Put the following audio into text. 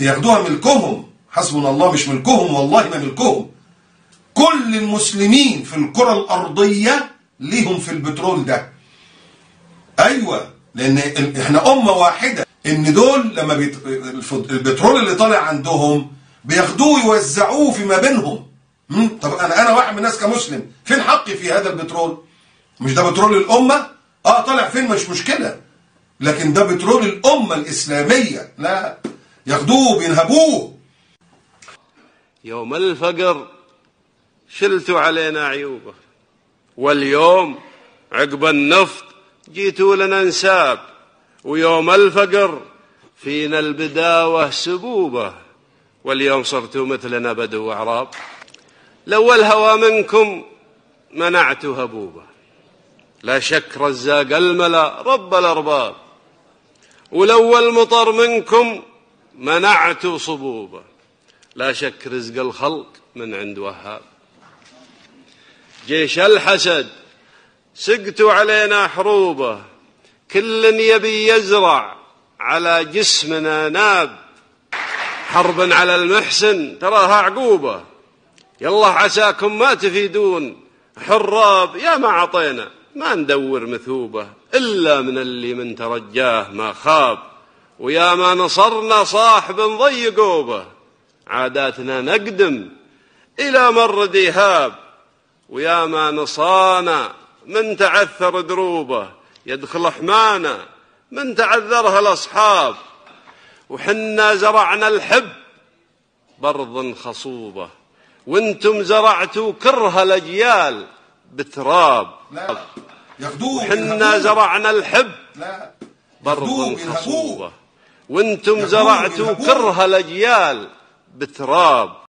بياخدوها ملكهم حسبنا الله مش ملكهم والله ما ملكهم كل المسلمين في الكرة الأرضية ليهم في البترول ده أيوة لأن ال- إحنا أمة واحدة إن دول لما بيت... الف- البترول اللي طالع عندهم بياخدوه يوزعوه فيما بينهم مم؟ طب أنا أنا واحد من الناس كمسلم فين حقي في هذا البترول؟ مش ده بترول الأمة؟ آه طالع فين مش مشكلة لكن ده بترول الأمة الإسلامية لا ياخدوه بينهبوه يوم الفقر شلتوا علينا عيوبه واليوم عقب النفط جيتوا لنا نساب ويوم الفقر فينا البداوة سبوبة واليوم صرتوا مثلنا بدو وأعراب لو الهوى منكم منعتوا هبوبة لا شك رزاق الملا رب الأرباب ولو المطر منكم منعتوا صبوبه لا شك رزق الخلق من عند وهاب جيش الحسد سقتوا علينا حروبه كل يبي يزرع على جسمنا ناب حرب على المحسن تراها عقوبه يلا عساكم ما تفيدون حراب يا ما عطينا ما ندور مثوبه الا من اللي من ترجاه ما خاب ويا ما نصرنا صاحب ضيقوبه عاداتنا نقدم إلى مر ديهاب ويا ما نصانا من تعثر دروبه يدخل حمانا من تعذرها الأصحاب وحنا زرعنا الحب برض خصوبة وانتم زرعتوا كره الأجيال بتراب لا ياخدوه حنا بينهبوه. زرعنا الحب لا برض ياخدوه بينهبوه. خصوبة وانتم ياخدوه زرعتوا بينهبوه. كره الأجيال بتراب